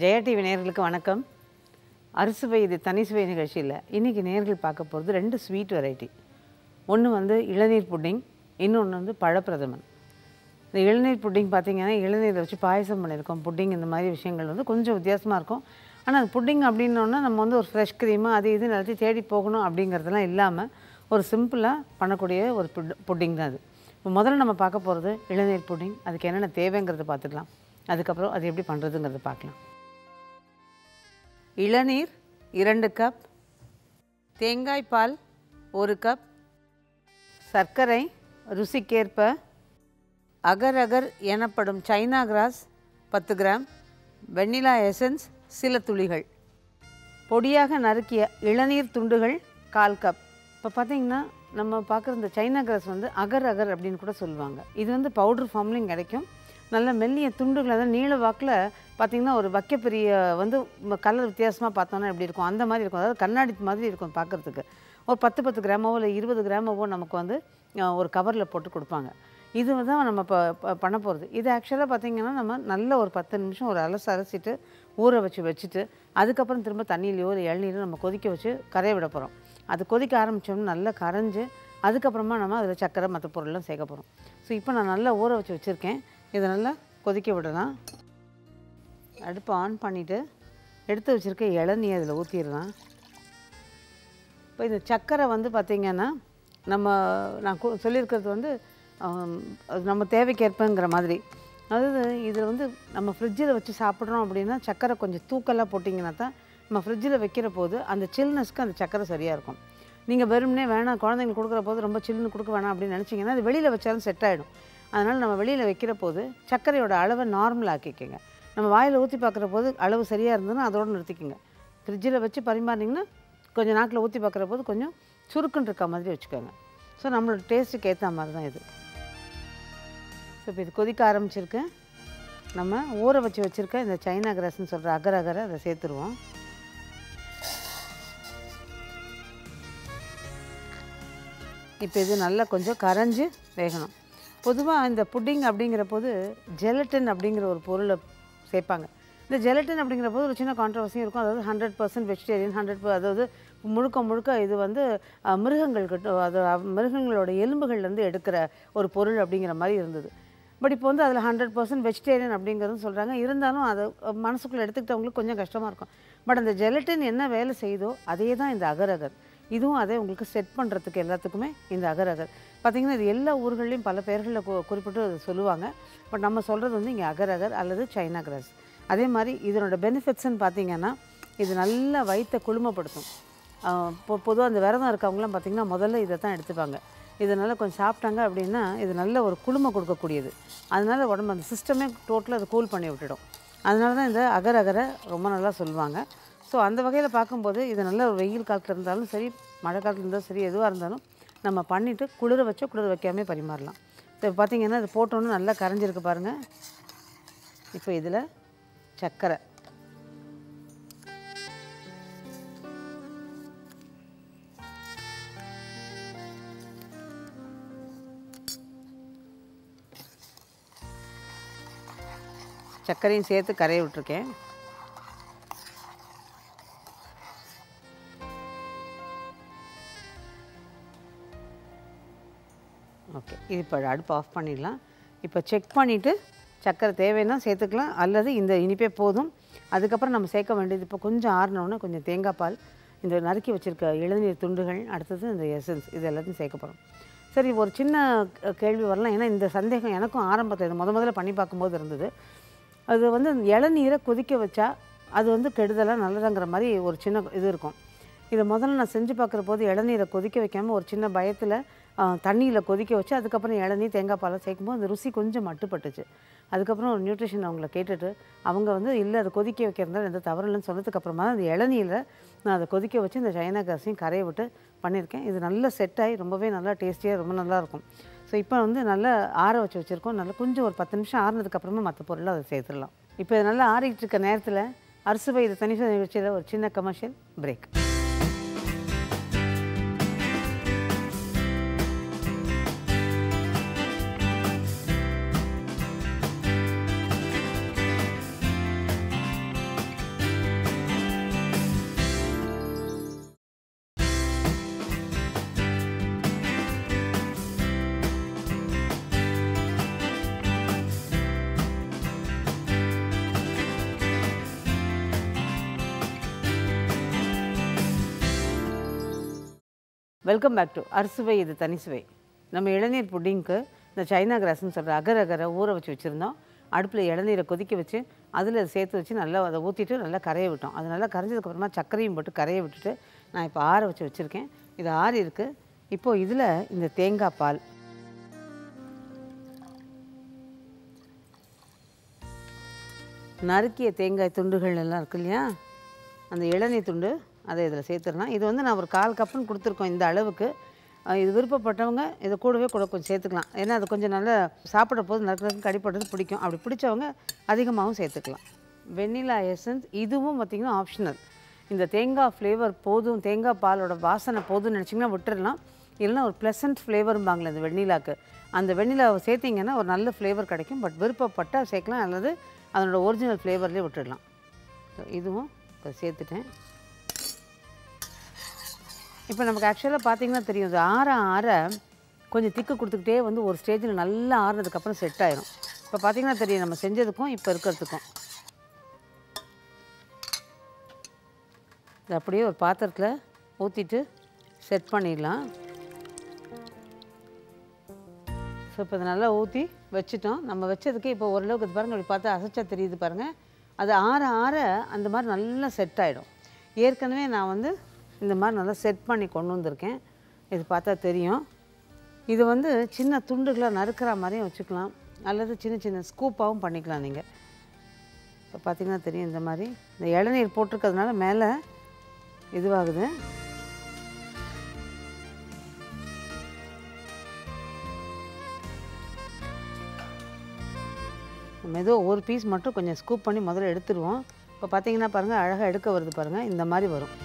Jaya TV நேயர்களுக்கு வணக்கம் அறுசுவை இது தனி சுவை நிகழ்ச்சியில் இன்றைக்கி நேர்கள் பார்க்க போகிறது ரெண்டு ஸ்வீட் வெரைட்டி ஒன்று வந்து இளநீர் புட்டிங் இன்னொன்று வந்து பழப்பிரதமன் இந்த இளநீர் புட்டிங் பார்த்தீங்கன்னா இளநீரை வச்சு பாயசம் பண்ணியிருக்கோம் புட்டிங் இந்த மாதிரி விஷயங்கள் வந்து கொஞ்சம் வித்தியாசமாக இருக்கும் ஆனால் அது புட்டிங் அப்படின்னோன்னா நம்ம வந்து ஒரு ஃப்ரெஷ் க்ரீமு அது இது எல்லாத்தையும் தேடி போகணும் அப்படிங்கிறதெல்லாம் இல்லாமல் ஒரு சிம்பிளாக பண்ணக்கூடிய ஒரு புட் புட்டிங் தான் அது இப்போ முதல்ல நம்ம பார்க்க போகிறது இளநீர் புட்டிங் அதுக்கு என்னென்ன தேவைங்கிறத பார்த்துக்கலாம் அதுக்கப்புறம் அது எப்படி பண்ணுறதுங்கிறத பார்க்கலாம் இளநீர் இரண்டு கப் தேங்காய் பால் ஒரு கப் சர்க்கரை ருசிக்கேற்ப அகர் அகர் எனப்படும் சைனா கிராஸ் பத்து கிராம் வெண்ணிலா எசன்ஸ் சில துளிகள் பொடியாக நறுக்கிய இளநீர் துண்டுகள் கால் கப் இப்போ பார்த்தீங்கன்னா நம்ம பார்க்குற இந்த சைனா கிராஸ் வந்து அகர் அகர் அப்படின்னு கூட சொல்லுவாங்க இது வந்து பவுடர் ஃபார்ம்லையும் கிடைக்கும் நல்ல மெல்லிய துண்டுகள் அதாவது நீள வாக்கில் பார்த்தீங்கன்னா ஒரு வைக்கப்பெரிய வந்து கலர் வித்தியாசமாக பார்த்தோன்னா எப்படி இருக்கும் அந்த மாதிரி இருக்கும் அதாவது கண்ணாடி மாதிரி இருக்கும் பார்க்குறதுக்கு ஒரு பத்து பத்து கிராமாவோ இல்லை இருபது கிராமாவோ நமக்கு வந்து அஹ், ஒரு கவரில் போட்டு கொடுப்பாங்க இது தான் நம்ம இப்போ பண்ண போகிறது இது ஆக்சுவலாக பார்த்தீங்கன்னா நம்ம நல்ல ஒரு பத்து நிமிஷம் ஒரு அலசு அலசிட்டு ஊற வச்சு வச்சுட்டு அதுக்கப்புறம் திரும்ப தண்ணியிலையோ இல்லை இளநீரோ நம்ம கொதிக்க வச்சு கரைய விட போகிறோம் அது கொதிக்க ஆரம்பித்தோம்னா நல்லா கரைஞ்சு அதுக்கப்புறமா நம்ம அதில் சக்கரை மற்ற பொருள்லாம் சேர்க்க போகிறோம் ஸோ இப்போ நான் நல்லா ஊற வச்சு வச்சுருக்கேன் இதை நல்லா கொதிக்க விடலாம் அடுப்பை ஆன் பண்ணிவிட்டு எடுத்து வச்சுருக்க இளநீ அதில் ஊற்றிடலாம் இப்போ இந்த சர்க்கரை வந்து பார்த்திங்கன்னா நம்ம நான் கு- சொல்லியிருக்கிறது வந்து ஆம், அது நம்ம தேவைக்கேற்பங்கிற மாதிரி அதாவது இதில் வந்து நம்ம ஃப்ரிட்ஜில் வச்சு சாப்பிட்றோம் அப்படின்னா சர்க்கரை கொஞ்சம் தூக்கலாக போட்டிங்கன்னா தான் நம்ம ஃப்ரிட்ஜில் வைக்கிற போது அந்த சில்னஸ்க்கு அந்த சர்க்கரை சரியாக இருக்கும் நீங்கள் வெறுமனே வேணாம் குழந்தைங்களுக்கு கொடுக்குற போது ரொம்ப சில்லுன்னு கொடுக்க வேணாம் அப்படின்னு நினச்சிங்கன்னா அது வெளியில் வச்சாலும் செட் ஆகிடும் அதனால் நம்ம வெளியில் வைக்கிற போது சர்க்கரையோட அளவை நார்மல் ஆக்கிக்கோங்க நம்ம வாயில் ஊற்றி பார்க்குற போது அளவு சரியாக இருந்ததுன்னா அதோட நிறுத்திக்கோங்க ஃப்ரிட்ஜில் வச்சு பரிமாறினீங்கன்னா கொஞ்சம் நாக்கில் ஊற்றி பார்க்குற போது கொஞ்சம் சுருக்குன்னு இருக்க மாதிரி வச்சுக்கோங்க ஸோ நம்மளோட டேஸ்ட்டுக்கு ஏற்ற மாதிரி தான் இது ஸோ இப்போ இது கொதிக்க ஆரம்பிச்சிருக்கு நம்ம ஊற வச்சு வச்சுருக்க இந்த சைனா கிராஸ்ன்னு சொல்கிற அகர் அகரை அதை சேர்த்துருவோம் இப்போ இது நல்லா கொஞ்சம் கரைஞ்சு வேகணும் பொதுவாக இந்த புட்டிங் அப்படிங்கிற போது ஜெலட்டின் அப்படிங்கிற ஒரு பொருளை சேர்ப்பாங்க இந்த ஜெலட்டின் அப்படிங்கிற போது ஒரு சின்ன கான்ட்ரவர்சியும் இருக்கும் அதாவது ஹண்ட்ரட் பர்சன்ட் வெஜிடேரியன் ஹண்ட்ரட் அதாவது முழுக்க முழுக்க இது வந்து அஹ், மிருகங்கள் கிட்ட அது அஹ், மிருகங்களோட எலும்புகள்லேருந்து எடுக்கிற ஒரு பொருள் அப்படிங்கிற மாதிரி இருந்தது பட் இப்போ வந்து அதில் ஹண்ட்ரட் பர்சன்ட் வெஜிடேரியன் அப்படிங்கிறதும் சொல்கிறாங்க இருந்தாலும் அதை அஹ், மனசுக்குள்ளே எடுத்துக்கிட்டவங்களுக்கு கொஞ்சம் கஷ்டமாக இருக்கும் பட் அந்த ஜெலட்டின் என்ன வேலை செய்யுதோ அதே தான் இந்த அகர் அகர் இதுவும் அதே உங்களுக்கு செட் பண்ணுறதுக்கு எல்லாத்துக்குமே இந்த அகர் அகர் பார்த்திங்கன்னா இது எல்லா ஊர்கள்லையும் பல பெயர்களில் கு- குறிப்பிட்டு அது சொல்லுவாங்க பட் நம்ம சொல்கிறது வந்து இங்கே அகர் அகர் அல்லது சைனா கிராஸ் அதே மாதிரி இதனோட பெனிஃபிட்ஸ்ன்னு பார்த்தீங்கன்னா இது நல்லா வயிற்றை குளுமைப்படுத்தும் இப்போ பொதுவாக அந்த விரதம் இருக்கவங்களாம் பார்த்திங்கன்னா முதல்ல இதை தான் எடுத்துப்பாங்க இதனால் கொஞ்சம் சாப்பிட்டாங்க அப்படின்னா இது நல்ல ஒரு குளுமை கொடுக்கக்கூடியது அதனால உடம்பு அந்த சிஸ்டமே டோட்டலாக அதை கூல் பண்ணி விட்டுடும் அதனால தான் இந்த அகர் அகரை ரொம்ப நல்லா சொல்லுவாங்க ஸோ அந்த வகையில் பார்க்கும்போது இது நல்ல ஒரு வெயில் காலத்தில் இருந்தாலும் சரி மழை காலத்தில் இருந்தாலும் சரி எதுவாக இருந்தாலும் நம்ம பண்ணிவிட்டு குளிர வச்சோ குளிர வைக்காமே பரிமாறலாம் இப்போ பார்த்தீங்கன்னா இது போட்டோன்னு நல்லா கரைஞ்சிருக்கு பாருங்கள் இப்போ இதில் சர்க்கரை சர்க்கரையும் சேர்த்து கரைய விட்டுருக்கேன் ஓகே இது இப்போ அடுப்பு ஆஃப் பண்ணிடலாம் இப்போ செக் பண்ணிவிட்டு சர்க்கரை தேவைன்னா சேர்த்துக்கலாம் அல்லது இந்த இனிப்பே போதும் அதுக்கப்புறம் நம்ம சேர்க்க வேண்டியது இப்போ கொஞ்சம் ஆறினோன்னா கொஞ்சம் தேங்காய் பால் இந்த நறுக்கி வச்சுருக்க இளநீர் துண்டுகள் அடுத்தது இந்த எசன்ஸ் இது எல்லாத்தையும் சேர்க்க போகிறோம் சரி ஒரு சின்ன அஹ், கேள்வி வரலாம் ஏன்னா இந்த சந்தேகம் எனக்கும் ஆரம்பத்தில் இது முத முதல்ல பண்ணி பார்க்கும்போது இருந்தது அது வந்து இந்த இளநீரை கொதிக்க வச்சா அது வந்து கெடுதலாக நல்லதாங்கிற மாதிரி ஒரு சின்ன இது இருக்கும் இதை முதல்ல நான் செஞ்சு பார்க்குற போது இளநீரை கொதிக்க வைக்காமல் ஒரு சின்ன பயத்தில் தண்ணியில் கொதிக்க வச்சு அதுக்கப்புறம் இளநீர் தேங்காய் பாலை சேர்க்கும்போது அந்த ருசி கொஞ்சம் மட்டுப்பட்டுச்சு அதுக்கப்புறம் ஒரு நியூட்ரிஷன் அவங்கள கேட்டுட்டு அவங்க வந்து இல்லை அதை கொதிக்க வைக்கிறதால எந்த தவறு இல்லைன்னு சொன்னதுக்கப்புறமா தான் அந்த இளநீரில் நான் அதை கொதிக்க வச்சு இந்த சைனா காசையும் கரைய விட்டு பண்ணியிருக்கேன் இது நல்லா செட் ஆகி ரொம்பவே நல்லா டேஸ்டியாக ரொம்ப நல்லா இருக்கும் ஸோ இப்போ வந்து நல்லா ஆற வச்சு வச்சுருக்கோம் நல்லா கொஞ்சம் ஒரு பத்து நிமிஷம் ஆறுனதுக்கப்புறமா மற்ற பொருளை அதை சேர்த்துடலாம் இப்போ இது நல்லா ஆறிக்கிட்டு இருக்க நேரத்தில் அரிசுவை இது தனிஷ நிகழ்ச்சியில் ஒரு சின்ன commercial break welcome back to Arusuvai இது தனி சுவை நம்ம இளநீர் புட்டிங்க்கு இந்த சைனா கிராஸ்ன்னு சொல்கிற அகர் அகரை ஊற வச்சு வச்சுருந்தோம் அடுப்பில் இளநீரை கொதிக்க வச்சு அதில் அதை சேர்த்து வச்சு நல்லா அதை ஊற்றிட்டு நல்லா கரைய விட்டோம் அது நல்லா கரைஞ்சதுக்கப்புறமா சர்க்கரையும் போட்டு கரைய விட்டுட்டு நான் இப்போ ஆற வச்சு வச்சுருக்கேன் இது ஆறி இருக்குது இப்போது இதில் இந்த தேங்காய் பால் நறுக்கிய தேங்காய் துண்டுகள் எல்லாம் இருக்கு இல்லையா அந்த இளநீர் துண்டு அதை இதில் சேர்த்துடலாம் இது வந்து நான் ஒரு கால் கப்புன்னு கொடுத்துருக்கோம் இந்த அளவுக்கு அஹ் இது விருப்பப்பட்டவங்க இதை கூடவே கூட கொஞ்சம் சேர்த்துக்கலாம் ஏன்னா அது கொஞ்சம் நல்லா சாப்பிட்ற போது நறுக்கு கடிப்படுறது பிடிக்கும் அப்படி பிடிச்சவங்க அதிகமாகவும் சேர்த்துக்கலாம் வெண்ணிலா எசன்ஸ் இதுவும் பார்த்திங்கன்னா ஆப்ஷனல் இந்த தேங்காய் ஃப்ளேவர் போதும் தேங்காய் பாலோட வாசனை போதும்னு நினச்சிங்கன்னா விட்டுறலாம் இல்லைன்னா ஒரு ப்ளசன்ட் ஃப்ளேவரும்பாங்களே அந்த வெண்ணிலாக்கு அந்த வெண்ணிலாவை சேர்த்திங்கன்னா ஒரு நல்ல ஃப்ளேவர் கிடைக்கும் பட் விருப்பப்பட்டால் சேர்க்கலாம் அல்லது அதனோட ஒரிஜினல் ஃப்ளேவர்லேயே விட்டுடலாம் So, இதுவும் இப்போ சேர்த்துட்டேன் இப்போ நமக்கு ஆக்சுவலாக பார்த்தீங்கன்னா தெரியும் இது ஆற ஆற கொஞ்சம் திக்கு கொடுத்துக்கிட்டே வந்து ஒரு ஸ்டேஜில் நல்லா ஆறுனதுக்கப்புறம் செட் ஆயிரும் இப்போ பார்த்தீங்கன்னா தெரியும் நம்ம செஞ்சதுக்கும் இப்போ இருக்கிறதுக்கும் இது அப்படியே ஒரு பாத்திரத்தில் ஊற்றிட்டு செட் பண்ணிடலாம் ஸோ இப்போ இதை நல்லா ஊற்றி வச்சுட்டோம் நம்ம வச்சதுக்கு இப்போ ஓரளவுக்கு இது பாருங்கள் இப்படி பார்த்தா அசைச்சா தெரியுது பாருங்கள் அது ஆற ஆற அந்த மாதிரி நல்லா செட் ஆகிடும் ஏற்கனவே நான் வந்து இந்த மாதிரி நல்லா செட் பண்ணி கொண்டு வந்திருக்கேன் இது பார்த்தா தெரியும் இது வந்து சின்ன துண்டுகளாக நறுக்கிற மாதிரியும் வச்சுக்கலாம் அல்லது சின்ன சின்ன ஸ்கூப்பாகவும் பண்ணிக்கலாம் நீங்கள் இப்போ பார்த்தீங்கன்னா தெரியும் இந்த மாதிரி இந்த இளநீர் போட்டிருக்கிறதுனால மேலே இதுவாகுது நம்ம ஏதோ ஒரு பீஸ் மட்டும் கொஞ்சம் ஸ்கூப் பண்ணி முதல்ல எடுத்துருவோம் இப்போ பார்த்தீங்கன்னா பாருங்கள் அழகாக எடுக்க வருது பாருங்கள் இந்த மாதிரி வரும்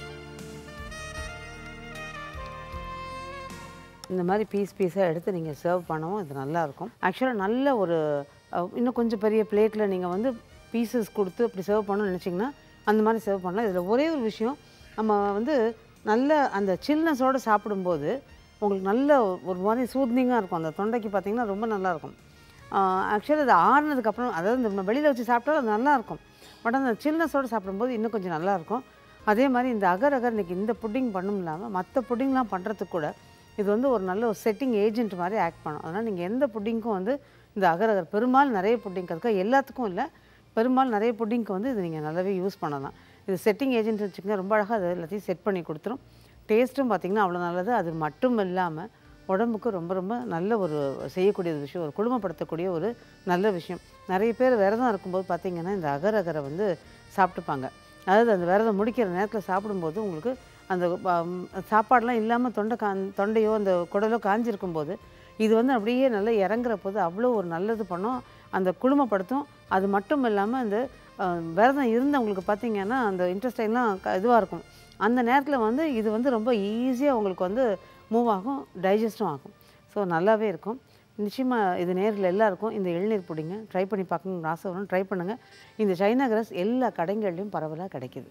இந்த மாதிரி பீஸ் பீஸாக எடுத்து நீங்கள் சர்வ் பண்ணவும் இது நல்லாயிருக்கும் ஆக்சுவலாக நல்ல ஒரு அஹ், இன்னும் கொஞ்சம் பெரிய பிளேட்டில் நீங்கள் வந்து பீசஸ் கொடுத்து அப்படி சர்வ் பண்ணணும்னு நினச்சிங்கன்னா அந்த மாதிரி சர்வ் பண்ணலாம் இதில் ஒரே ஒரு விஷயம் நம்ம வந்து நல்ல அந்த சில்னஸோடு சாப்பிடும்போது உங்களுக்கு நல்ல ஒரு மாதிரி சூத்னிங்காக இருக்கும் அந்த தொண்டைக்கு பார்த்தீங்கன்னா ரொம்ப நல்லாயிருக்கும் ஆக்சுவலாக அது ஆறுனதுக்கப்புறம் அதாவது நம்ம வெளியில் வச்சு சாப்பிட்டா அது நல்லாயிருக்கும் பட் அந்த சில்னஸோடு சாப்பிடும்போது இன்னும் கொஞ்சம் நல்லாயிருக்கும் அதே மாதிரி இந்த அகர் அகர் இன்னைக்கு இந்த புட்டிங் பண்ணும் இல்லாமல் மற்ற புட்டிங்லாம் பண்ணுறதுக்கு கூட இது வந்து ஒரு நல்ல ஒரு செட்டிங் ஏஜென்ட் மாதிரி ஆக்ட் பண்ணும் அதனால் நீங்கள் எந்த புட்டிங்க்கும் வந்து இந்த அகர் அகர் பெரும்பாலும் நிறைய புட்டிங் அதுக்காக எல்லாத்துக்கும் இல்லை பெரும்பாலும் நிறைய புட்டிங்க்கு வந்து இது நீங்கள் நல்லாவே யூஸ் பண்ணலாம் இது செட்டிங் ஏஜென்ட் வச்சுக்கோங்க ரொம்ப அழகாக அது எல்லாத்தையும் செட் பண்ணி கொடுத்துரும் டேஸ்ட்டும் பார்த்திங்கன்னா அவ்வளோ நல்லது அது மட்டும் இல்லாமல் உடம்புக்கு ரொம்ப ரொம்ப நல்ல ஒரு செய்யக்கூடிய ஒரு விஷயம் ஒரு குடும்பப்படுத்தக்கூடிய ஒரு நல்ல விஷயம் நிறைய பேர் விரதம் இருக்கும்போது பார்த்திங்கன்னா இந்த அகர் அகரை வந்து சாப்பிட்டுப்பாங்க அதாவது அந்த விரதம் முடிக்கிற நேரத்தில் சாப்பிடும்போது உங்களுக்கு அந்த ஆம், சாப்பாடெலாம் இல்லாமல் தொண்டை கா தொண்டையோ அந்த குடலோ காஞ்சிருக்கும் போது இது வந்து அப்படியே நல்லா இறங்குற போது அவ்வளோ ஒரு நல்லது பண்ணும் அந்த குளுமைப்படுத்தும் அது மட்டும் இல்லாமல் அந்த அஹ், விரதம் இருந்தவங்களுக்கு பார்த்தீங்கன்னா அந்த இன்ட்ரெஸ்டைன்லாம் இதுவாக இருக்கும் அந்த நேரத்தில் வந்து இது வந்து ரொம்ப ஈஸியாக உங்களுக்கு வந்து மூவ் ஆகும் டைஜஸ்டும் ஆகும் ஸோ நல்லாவே இருக்கும் நிச்சயமாக இது நேரில் எல்லாருக்கும் இந்த இளநீர் பிடிங்க ட்ரை பண்ணி பார்க்கணும்னு ஆசை வரும் ட்ரை பண்ணுங்கள் இந்த சைனா கிராஸ் எல்லா கடைகள்லையும் பரவலாக கிடைக்கிது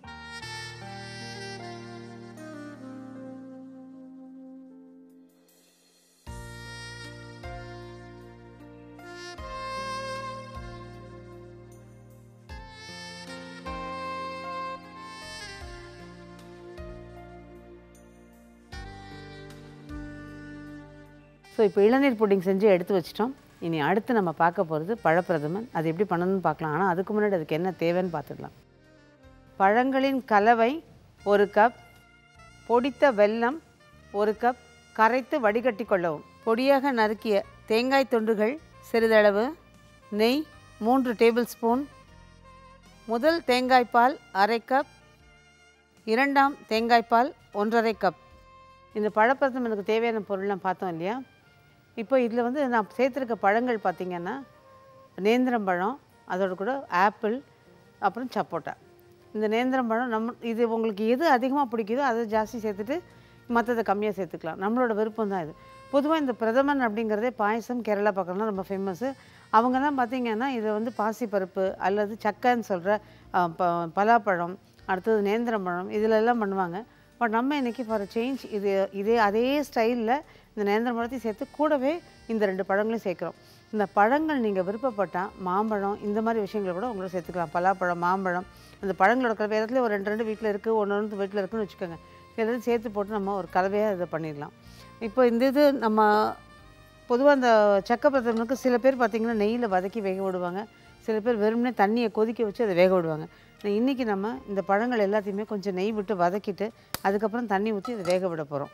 ஸோ இப்போ இளநீர் புட்டிங் செஞ்சு எடுத்து வச்சிட்டோம் இனி அடுத்து நம்ம பார்க்க போகிறது பழப்பிரதமன் அது எப்படி பண்ணணும்னு பார்க்கலாம் ஆனால் அதுக்கு முன்னாடி அதுக்கு என்ன தேவைன்னு பார்த்துடலாம் பழங்களின் கலவை ஒரு கப் பொடித்த வெல்லம் ஒரு கப் கரைத்து வடிகட்டி கொள்ளவும் பொடியாக நறுக்கிய தேங்காய் துண்டுகள் சிறிதளவு நெய் மூன்று டேபிள் ஸ்பூன் முதல் தேங்காய்ப்பால் அரை கப் இரண்டாம் தேங்காய்ப்பால் ஒன்றரை கப் இந்த பழப்பதம் எனக்கு தேவையான பொருள்லாம் பார்த்தோம் இல்லையா இப்போ இதில் வந்து நான் சேர்த்துருக்க பழங்கள் பார்த்திங்கன்னா நேந்திரம்பழம் அதோட கூட ஆப்பிள் அப்புறம் சப்போட்டா இந்த நேந்திரம்பழம் நம்ம இது உங்களுக்கு எது அதிகமாக பிடிக்குதோ அதை ஜாஸ்தி சேர்த்துட்டு மற்றதை கம்மியாக சேர்த்துக்கலாம் நம்மளோட விருப்பம் தான் இது பொதுவாக இந்த பிரதமன் அப்படிங்கிறதே பாயசம் கேரளா பக்கம்லாம் ரொம்ப ஃபேமஸ்ஸு அவங்கெல்லாம் பார்த்திங்கன்னா இதை வந்து பாசிப்பருப்பு அல்லது சக்கைன்னு சொல்கிற ப பலாப்பழம் அடுத்தது நேந்திரம்பழம் இதில் எல்லாம் பண்ணுவாங்க பட் நம்ம இன்றைக்கி ஃபார் சேஞ்ச் இது இதே அதே ஸ்டைலில் இந்த நேந்திரம் பழத்தையும் சேர்த்து கூடவே இந்த ரெண்டு பழங்களையும் சேர்க்குறோம் இந்த பழங்கள் நீங்கள் விருப்பப்பட்டால் மாம்பழம் இந்த மாதிரி விஷயங்களை கூட உங்களை சேர்த்துக்கலாம் பலாப்பழம் மாம்பழம் அந்த பழங்களோட கலவை இடத்துல ஒரு ரெண்டு ரெண்டு வீட்டில் இருக்குது ஒன்று ஒன்று வீட்டில் இருக்குன்னு வச்சுக்கோங்க எல்லாத்தையும் சேர்த்து போட்டு நம்ம ஒரு கலவையாக இதை பண்ணிடலாம் இப்போ இந்த இது நம்ம பொதுவாக அந்த சக்க பிரதமனுக்கு சில பேர் பார்த்திங்கன்னா நெய்யில் வதக்கி வேக விடுவாங்க சில பேர் வெறுமனே தண்ணியை கொதிக்க வச்சு அதை வேக விடுவாங்க ஆனால் இன்றைக்கி நம்ம இந்த பழங்கள் எல்லாத்தையுமே கொஞ்சம் நெய் விட்டு வதக்கிட்டு அதுக்கப்புறம் தண்ணி ஊற்றி அதை வேக விட போகிறோம்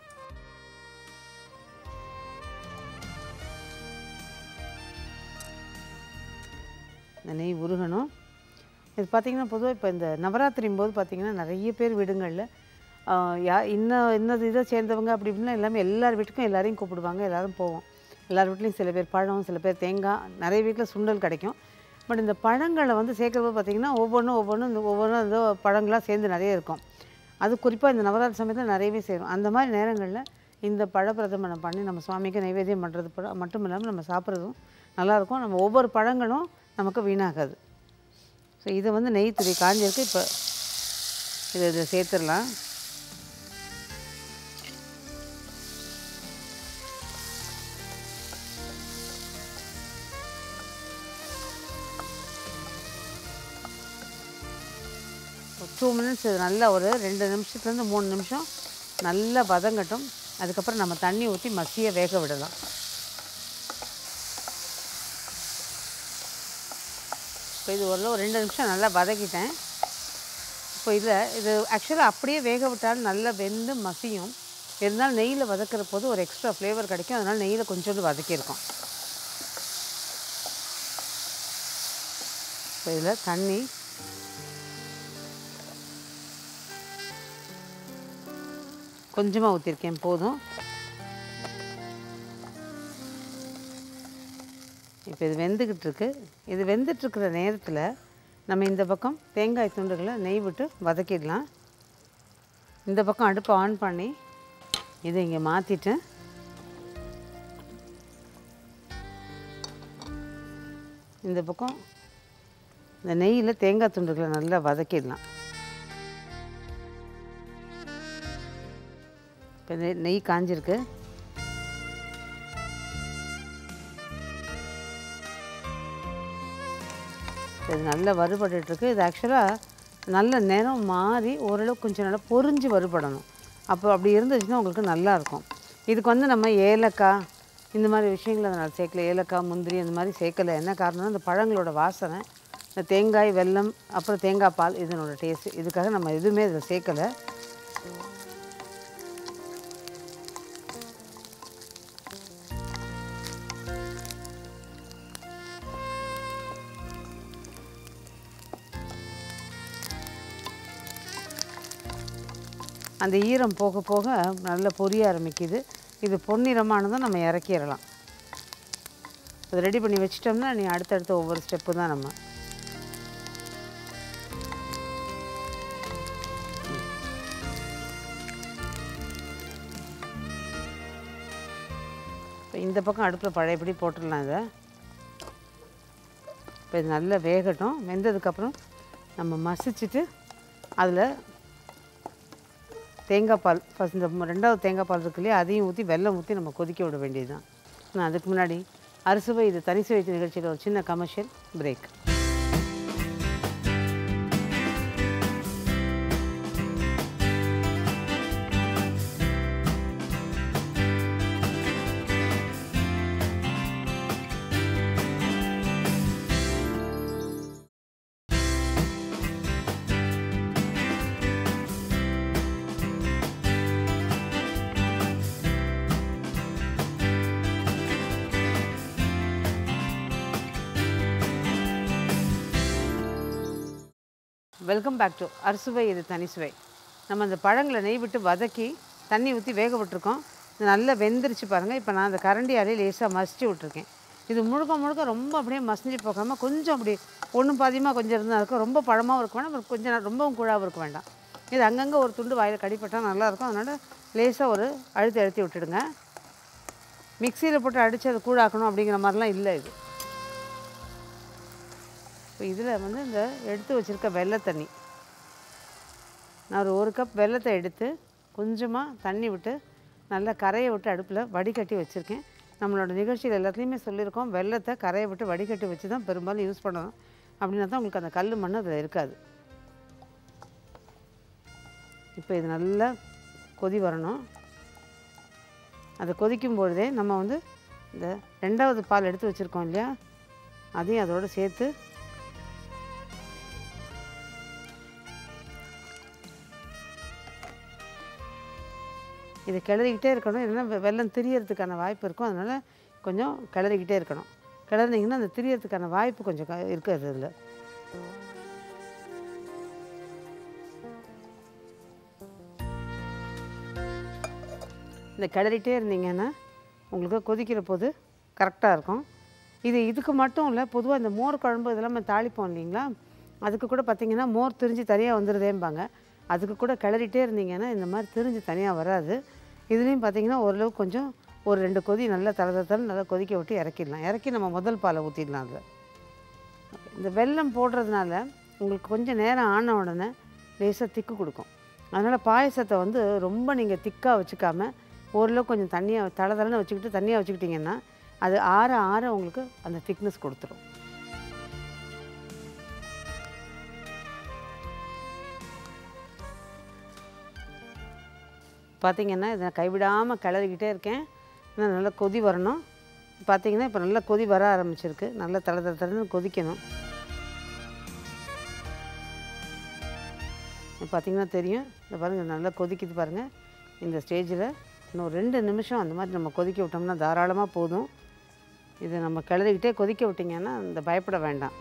இந்த நெய் உருகணும் இது பார்த்திங்கன்னா பொதுவாக இப்போ இந்த நவராத்திரியும் போது பார்த்திங்கன்னா நிறைய பேர் வீடுங்களில் ஆஹ், யா இன்ன இன்னது இதை சேர்ந்தவங்க அப்படி இப்படின்னா எல்லாமே எல்லார் வீட்டுக்கும் எல்லாரையும் கூப்பிடுவாங்க எல்லாரும் போவோம் எல்லார் வீட்லேயும் சில பேர் பழம் சில பேர் தேங்காய் நிறைய வீட்டில் சுண்டல் கிடைக்கும் பட் இந்த பழங்களை வந்து சேர்க்குறது பார்த்திங்கன்னா ஒவ்வொன்றும் ஒவ்வொன்றும் இந்த ஒவ்வொன்றும் ஏதோ பழங்களாக சேர்ந்து நிறைய இருக்கும் அது குறிப்பாக இந்த நவராத்திரி சமயத்தில் நிறையவே சேரும் அந்த மாதிரி நேரங்களில் இந்த பழப்பிரதமனை பண்ணி நம்ம சுவாமிக்கு நைவேத்தியம் பண்ணுறது ப- மட்டும் இல்லாமல் நம்ம சாப்பிட்றதும் நல்லாயிருக்கும் நம்ம ஒவ்வொரு பழங்களும் நமக்கு வீணாகாது ஸோ இதை வந்து நெய் துளி காஞ்சிருக்கு இப்போ இதை இதில் சேர்த்துடலாம் ஒரு டூ மினிட்ஸ் இது நல்லா ஒரு ரெண்டு நிமிஷத்துலேருந்து மூணு நிமிஷம் நல்லா வதங்கட்டும் அதுக்கப்புறம் நம்ம தண்ணி ஊற்றி மசிய வேக விடலாம் இப்போ இது ஒரு ரெண்டு நிமிஷம் நல்லா வதக்கிட்டேன் இப்போ இதில் இது ஆக்சுவலாக அப்படியே வேக விட்டாலும் நல்லா வெந்து மசியும் இருந்தாலும் நெய்யில் வதக்கிற போது ஒரு எக்ஸ்ட்ரா ஃப்ளேவர் கிடைக்கும் அதனால் நெய்யில் கொஞ்சோண்டு வதக்கியிருக்கோம் இப்போ இதில் தண்ணி கொஞ்சமாக ஊற்றிருக்கேன் போதும் இப்போ இது வெந்துக்கிட்டு இருக்கு இது வெந்துட்டுருக்கிற நேரத்தில் நம்ம இந்த பக்கம் தேங்காய் துண்டுகளை நெய் விட்டு வதக்கிடலாம் இந்த பக்கம் அடுப்பை ஆன் பண்ணி இதை இங்கே மாற்றிட்டு இந்த பக்கம் இந்த நெய்யில் தேங்காய் துண்டுகளை நல்லா வதக்கிடலாம் இப்போ நெய் நெய் காஞ்சிருக்கு இது நல்லா வறுபட்டுருக்கு இது ஆக்சுவலாக நல்ல நிறம் மாறி ஓரளவுக்கு கொஞ்சம் நல்லா பொரிஞ்சு வறுபடணும் அப்போ அப்படி இருந்துச்சுன்னா உங்களுக்கு நல்லா இருக்கும் இதுக்கு வந்து நம்ம ஏலக்காய் இந்த மாதிரி விஷயங்களை நான் சேர்க்கல ஏலக்காய் முந்திரி இந்த மாதிரி சேர்க்கல என்ன காரணம்னா இந்த பழங்களோட வாசனை இந்த தேங்காய் வெல்லம் அப்புறம் தேங்காய் பால் இதனோட டேஸ்ட் இதுக்காக நம்ம எதுவுமே இதில் சேர்க்கலை அந்த ஈரம் போக போக நல்லா பொரிய ஆரம்பிக்குது இது பொன்னிறமானதும் நம்ம இறக்கிடலாம் அது ரெடி பண்ணி வச்சிட்டோம்னா நீ அடுத்தடுத்த ஒவ்வொரு ஸ்டெப்பு தான் நம்ம இப்போ இந்த பக்கம் அடுப்பில் பழையபடி போட்டுடலாம் இதை இப்போ இது நல்லா வேகட்டும் வெந்ததுக்கப்புறம் நம்ம மசிச்சுட்டு அதில் தேங்காய் பால் ஃபஸ்ட் இந்த ம- ரெண்டாவது தேங்காய் பால் இருக்கு இல்லையா அதையும் ஊற்றி வெல்லம் ஊற்றி நம்ம கொதிக்க விட வேண்டியது தான் நான் அதுக்கு முன்னாடி அரிசுவை இது தனி சுவை நிகழ்ச்சியில் ஒரு சின்ன commercial break welcome back to Arusuvai இது தனி சுவை நம்ம அந்த பழங்களை நெய் விட்டு வதக்கி தண்ணி ஊற்றி வேக விட்டுருக்கோம் இது நல்லா வெந்துருச்சு பாருங்கள் இப்போ நான் அந்த கரண்டியாலே லேசாக மசிச்சு விட்ருக்கேன் இது முழுக்க முழுக்க ரொம்ப அப்படியே மசிஞ்சு போகாமல் கொஞ்சம் அப்படி ஒன்றும் பாதியமாக கொஞ்சம் இருந்தால் இருக்கும் ரொம்ப பழமாகவும் இருக்க வேண்டாம் அப்புறம் கொஞ்சம் நா- ரொம்பவும் கூழாகவும் இருக்க வேண்டாம் இது அங்கங்கே ஒரு துண்டு வாயில் கடிப்பட்டால் நல்லாயிருக்கும் அதனால் லேசாக ஒரு அழுத்தி அழுத்தி விட்டுடுங்க மிக்சியில் போட்டு அடித்து அதை கூழாக்கணும் அப்படிங்கிற மாதிரிலாம் இல்லை இது இப்போ இதில் வந்து இந்த எடுத்து வச்சுருக்க வெள்ளை தண்ணி நான் ஒரு ஒரு கப் வெல்லத்தை எடுத்து கொஞ்சமாக தண்ணி விட்டு நல்லா கரையை விட்டு அடுப்பில் வடிகட்டி வச்சுருக்கேன் நம்மளோட நிகழ்ச்சியில் எல்லாத்துலேயுமே சொல்லியிருக்கோம் வெல்லத்தை கரையை விட்டு வடிகட்டி வச்சு தான் பெரும்பாலும் யூஸ் பண்ணணும் அப்படின்னா தான் உங்களுக்கு அந்த கல் மண் அதில் இருக்காது இப்போ இது நல்லா கொதி வரணும் அது கொதிக்கும் பொழுதே நம்ம வந்து இந்த ரெண்டாவது பால் எடுத்து வச்சுருக்கோம் இல்லையா அதையும் அதோடு சேர்த்து இது கிளறிக்கிட்டே இருக்கணும் இல்லைன்னா வெ- வெல்லம் திரியறதுக்கான வாய்ப்பு இருக்கும் அதனால் கொஞ்சம் கிளறிக்கிட்டே இருக்கணும் கிளறினீங்கன்னா அந்த திரியறதுக்கான வாய்ப்பு கொஞ்சம் க- இருக்காது அதில் இந்த கிளறிட்டே இருந்தீங்கன்னா உங்களுக்கு கொதிக்கிற போது கரெக்டாக இருக்கும் இது இதுக்கு மட்டும் இல்லை பொதுவாக இந்த மோர் குழம்பு இதெல்லாம் நம்ம தாளிப்போம் இல்லைங்களா அதுக்கு கூட பார்த்தீங்கன்னா மோர் திரிஞ்சு தனியாக வந்துடுதேம்பாங்க அதுக்கு கூட கிளறிட்டே இருந்தீங்கன்னா இந்த மாதிரி திரிஞ்சு தனியாக வராது இதுலேயும் பார்த்தீங்கன்னா ஓரளவு கொஞ்சம் ஒரு ரெண்டு கொதி நல்லா தலை தலை நல்லா கொதிக்க விட்டு இறக்கிடலாம் இறக்கி நம்ம முதல் பாலை ஊற்றிடலாம் அதில் இந்த வெல்லம் போடுறதுனால உங்களுக்கு கொஞ்சம் நேரம் ஆன உடனே லேசாக திக்கு கொடுக்கும் அதனால் பாயசத்தை வந்து ரொம்ப நீங்கள் திக்காக வச்சுக்காம ஓரளவு கொஞ்சம் தண்ணியாக தலை தலைன்னு வச்சுக்கிட்டு தண்ணியாக வச்சுக்கிட்டிங்கன்னா அது ஆற ஆற உங்களுக்கு அந்த திக்னஸ் கொடுத்துரும் பார்த்தீங்கன்னா இதை நான் கைவிடாமல் கிளறிக்கிட்டே இருக்கேன் இன்னும் நல்லா கொதி வரணும் பார்த்தீங்கன்னா இப்போ நல்லா கொதி வர ஆரம்பிச்சிருக்கு நல்லா தலை தலை தலைன்னு கொதிக்கணும் இப்போ பார்த்தீங்கன்னா தெரியும் இந்த பாருங்கள் நல்லா கொதிக்குது பாருங்கள் இந்த ஸ்டேஜில் இன்னும் ஒரு ரெண்டு நிமிஷம் அந்த மாதிரி நம்ம கொதிக்க விட்டோம்னா தாராளமாக போதும் இதை நம்ம கிளறிக்கிட்டே கொதிக்க விட்டிங்கன்னா இந்த பயப்பட வேண்டாம்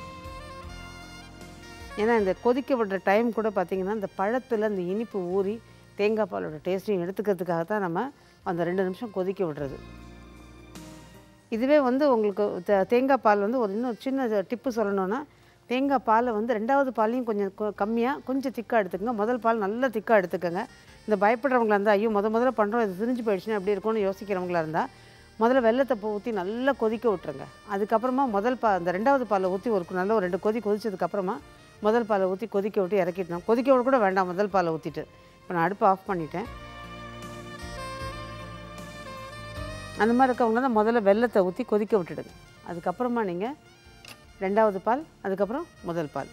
ஏன்னா இந்த கொதிக்க விடுற டைம் கூட பார்த்திங்கன்னா இந்த பழத்தில் அந்த இனிப்பு ஊறி தேங்காய் பாலோட டேஸ்ட்டையும் எடுத்துக்கிறதுக்காக தான் நம்ம அந்த ரெண்டு நிமிஷம் கொதிக்க விடுறது இதுவே வந்து உங்களுக்கு தே- தேங்காய் பால் வந்து ஒரு இன்னும் சின்ன டிப்பு சொல்லணும்னா தேங்காய் பாலை வந்து ரெண்டாவது பாலையும் கொஞ்சம் கம்மியாக கொஞ்சம் திக்காக எடுத்துக்கங்க முதல் பால் நல்லா திக்காக எடுத்துக்கோங்க இந்த பயப்படுறவங்களா இருந்தால் ஐயோ முத முதல்ல பண்ணுறோம் இது திரிஞ்சு போயிடுச்சுன்னா எப்படி இருக்கும்னு யோசிக்கிறவங்களா இருந்தால் முதல்ல வெள்ளத்தை ஊற்றி நல்லா கொதிக்க விட்டுருங்க அதுக்கப்புறமா முதல் பா அந்த ரெண்டாவது பாலை ஊற்றி ஒரு நல்ல ஒரு ரெண்டு கொதி கொதிச்சதுக்கப்புறமா முதல் பாலை ஊற்றி கொதிக்க விட்டு இறக்கிட்டோம் கொதிக்க விட கூட வேண்டாம் முதல் பாலை ஊற்றிட்டு இப்போ நான் அடுப்பு ஆஃப் பண்ணிட்டேன் அந்த மாதிரி இருக்கவங்க தான் முதல்ல வெள்ளத்தை ஊற்றி கொதிக்க விட்டுடுங்க அதுக்கப்புறமா நீங்கள் ரெண்டாவது பால் அதுக்கப்புறம் முதல் பால்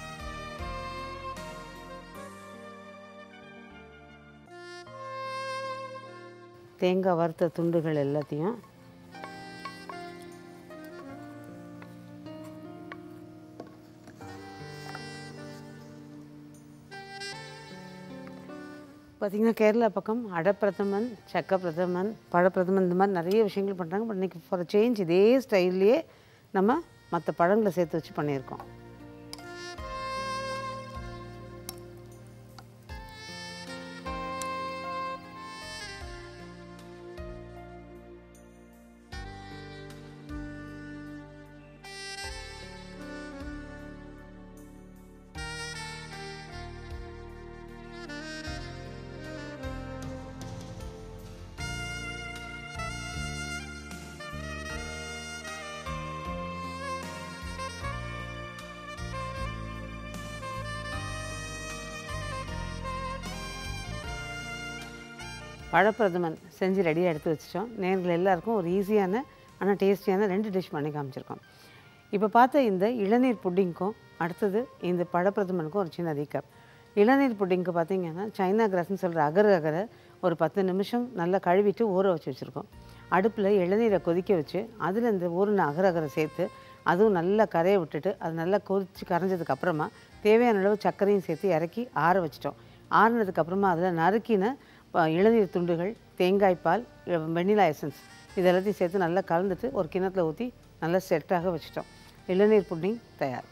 தேங்காய் வறுத்த துண்டுகள் எல்லாத்தையும் பார்த்திங்கன்னா கேரளா பக்கம் அடப்பிரதமன் சக்க பிரதமன் பழப்பிரதமன் இந்த மாதிரி நிறைய விஷயங்கள் பண்ணுறாங்க பட் இன்றைக்கி ஃபார் சேஞ்ச் இதே ஸ்டைல்லையே நம்ம மற்ற பழங்களை சேர்த்து வச்சு பண்ணியிருக்கோம் பழப்பிரதமன் செஞ்சு ரெடியாக எடுத்து வச்சிட்டோம் நேர்கள் எல்லாருக்கும் ஒரு ஈஸியான ஆனால் டேஸ்டியான ரெண்டு டிஷ் பண்ணி காமிச்சிருக்கோம் இப்போ பார்த்த இந்த இளநீர் புட்டிங்க்கும் அடுத்தது இந்த பழப்பிரதமனுக்கும் ஒரு சின்ன ரீகப் இளநீர் புட்டிங்க்கு பார்த்தீங்கன்னா சைனா கிராஸ்ன்னு சொல்கிற அகர் அகரை ஒரு பத்து நிமிஷம் நல்லா கழுவிட்டு ஊற வச்சு வச்சுருக்கோம் அடுப்பில் இளநீரை கொதிக்க வச்சு அதில் இந்த ஊறின அகர் அகரை சேர்த்து அதுவும் நல்லா கரைய விட்டுட்டு அது நல்லா கொதிச்சு கரைஞ்சதுக்கு அப்புறமா தேவையான அளவு சர்க்கரையும் சேர்த்து இறக்கி ஆற வச்சிட்டோம் ஆறுனதுக்கு அப்புறமா அதில் நறுக்கின ப- இளநீர் துண்டுகள் தேங்காய் பால் வெண்ணிலா எசன்ஸ் இது எல்லாத்தையும் சேர்த்து நல்லா கலந்துட்டு ஒரு கிண்ணத்தில் ஊற்றி நல்லா செட்டாக வச்சிட்டோம் இளநீர் புட்டிங் தயார்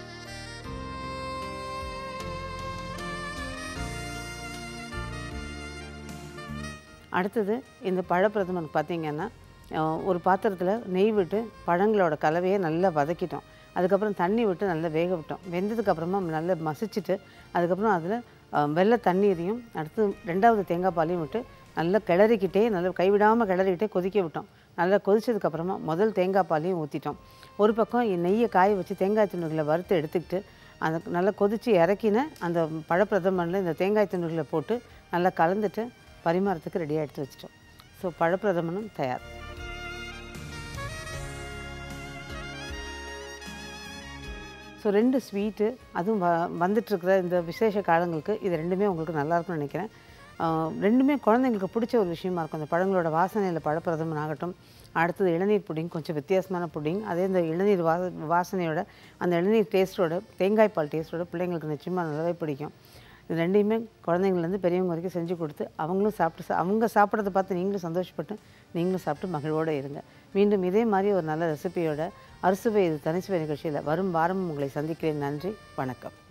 அடுத்தது இந்த பழப்பிரதமன் பார்த்தீங்கன்னா அஹ், ஒரு பாத்திரத்தில் நெய் விட்டு பழங்களோட கலவையை நல்லா வதக்கிட்டோம் அதுக்கப்புறம் தண்ணி விட்டு நல்லா வேக விட்டோம் வெந்ததுக்கப்புறமா நல்லா மசிச்சுட்டு அதுக்கப்புறம் அதில் வெள்ளை தண்ணீரையும் அடுத்து ரெண்டாவது தேங்காய் பாலையும் விட்டு நல்லா கிளறிக்கிட்டே நல்லா கைவிடாமல் கிளறிக்கிட்டே கொதிக்க விட்டோம் நல்லா கொதிச்சதுக்கப்புறமா முதல் தேங்காய் பாலையும் ஊற்றிட்டோம் ஒரு பக்கம் நெய்யை காய வச்சு தேங்காய் துண்டுகளை வறுத்து எடுத்துக்கிட்டு அதை நல்லா கொதித்து இறக்கின அந்த பழப்பிரதமனில் இந்த தேங்காய் துண்டுகளை போட்டு நல்லா கலந்துட்டு பரிமாறத்துக்கு ரெடியாக எடுத்து வச்சிட்டோம் ஸோ பழப்பிரதமனும் தயார் ஸோ ரெண்டு ஸ்வீட்டு அதுவும் வ வந்துட்டுருக்கிற இந்த விசேஷ காலங்களுக்கு இது ரெண்டுமே உங்களுக்கு நல்லா இருக்கும்னு நினைக்கிறேன் ஆஹ் ரெண்டுமே குழந்தைங்களுக்கு பிடிச்ச ஒரு விஷயமா இருக்கும் அந்த பழங்களோட வாசனையில் பழப்பிரதமன் ஆகட்டும் அடுத்தது இளநீர் புடிங் கொஞ்சம் வித்தியாசமான புடிங் அதே இந்த இளநீர் வா வாசனையோட அந்த இளநீர் டேஸ்ட்டோட தேங்காய் பால் டேஸ்ட்டோட பிள்ளைங்களுக்கு நிச்சயமாக நல்லாவே பிடிக்கும் இது ரெண்டையுமே குழந்தைங்கள்லேருந்து பெரியவங்க வரைக்கும் செஞ்சு கொடுத்து அவங்களும் சாப்பிட்டு சா- அவங்க சாப்பிட்றத பார்த்து நீங்களும் சந்தோஷப்பட்டு நீங்களும் சாப்பிட்டு மகிழ்வோடு இருங்க மீண்டும் இதே மாதிரி ஒரு நல்ல ரெசிபியோட அறுசுவை இது தனிச்சுவை நிகழ்ச்சியில் வரும் வாரம் உங்களை சந்திக்கிறேன் நன்றி வணக்கம்